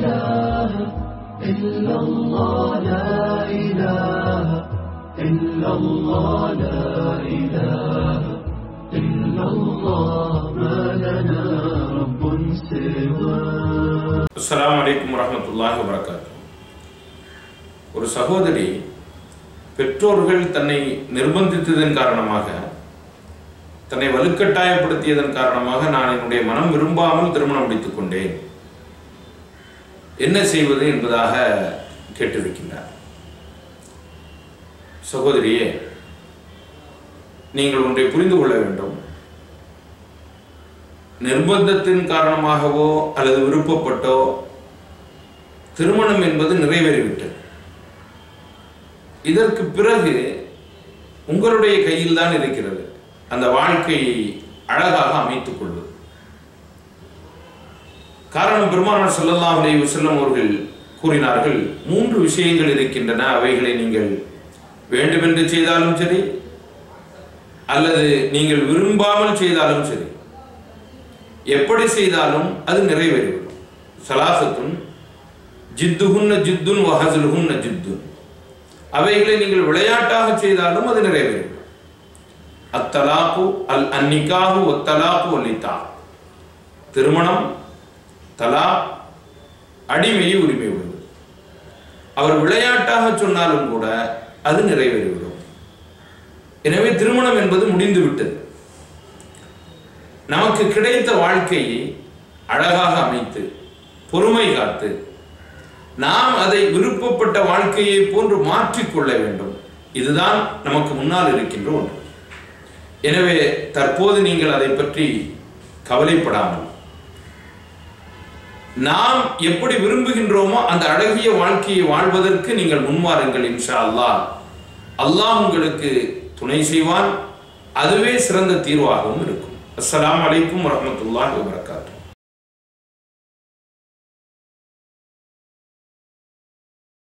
إله إلا الله لا إله إلا الله لا إله إلا الله ما لنا رب سواه அஸ்ஸலாமு அலைக்கும் வரஹ்மத்துல்லாஹி வபரகாத்துஹு ஒரு சகோதரி பெற்றோர்கள் தன்னை நிர்பந்தித்ததன் காரணமாக தன்னை வலுக்கட்டாயப்படுத்தியதன் காரணமாக நான் என்னுடைய மனம் விரும்பாமல் திருமணம் முடித்துக் கொண்டேன் என்ன செய்வது என்பதாக கேட்டிருக்கின்றார் சகோதரியே நீங்கள் ஒன்றை புரிந்து கொள்ள வேண்டும் நிர்பந்தத்தின் காரணமாகவோ அல்லது விருப்பப்பட்டோ திருமணம் என்பது நிறைவேறிவிட்டது இதற்கு பிறகு உங்களுடைய கையில் தான் இருக்கிறது அந்த வாழ்க்கையை அழகாக அமைத்துக் கொள்வது காரணம் பெருமானார் ஸல்லல்லாஹு அலைஹி வஸல்லம் அவர்கள் கூறினார்கள் மூன்று விஷயங்கள் இருக்கின்றன அவைகளை நீங்கள் வேண்டுமென்று செய்தாலும் சரி அல்லது நீங்கள் விரும்பாமல் செய்தாலும் சரி எப்படி செய்தாலும் அது நிறைவேறிவிடும் சலாசத்துன் ஜித்துகுன்ன ஜித்துன் வஹசுலுகுன்ன ஜித்துன் அவைகளை நீங்கள் விளையாட்டாக செய்தாலும் அது நிறைவேறிவிடும் அத்தலாக்கு அல் அந்நிக்காகு ஒத்தலாக்கு ஒல்லித்தா திருமணம் தலா அடிமையை உரிமை உள்ளது அவர் விளையாட்டாக சொன்னாலும் கூட அது நிறைவேறிவிடும் எனவே திருமணம் என்பது முடிந்து விட்டது நமக்கு கிடைத்த வாழ்க்கையை அழகாக அமைத்து பொறுமை காத்து நாம் அதை விருப்பப்பட்ட வாழ்க்கையை போன்று மாற்றிக்கொள்ள வேண்டும் இதுதான் நமக்கு முன்னால் இருக்கின்ற ஒன்று எனவே தற்போது நீங்கள் அதை பற்றி கவலைப்படாமல் நாம் எப்படி விரும்புகின்றோமோ அந்த அழகிய வாழ்க்கையை வாழ்வதற்கு நீங்கள் முன்வாருங்கள் இன்ஷா அல்லாஹ் அல்லாஹ் உங்களுக்கு துணை செய்வான் அதுவே சிறந்த தீர்வாகவும் இருக்கும் அஸ்ஸலாமு அலைக்கும் வரஹ்மத்துல்லாஹி வபரகாத்துஹு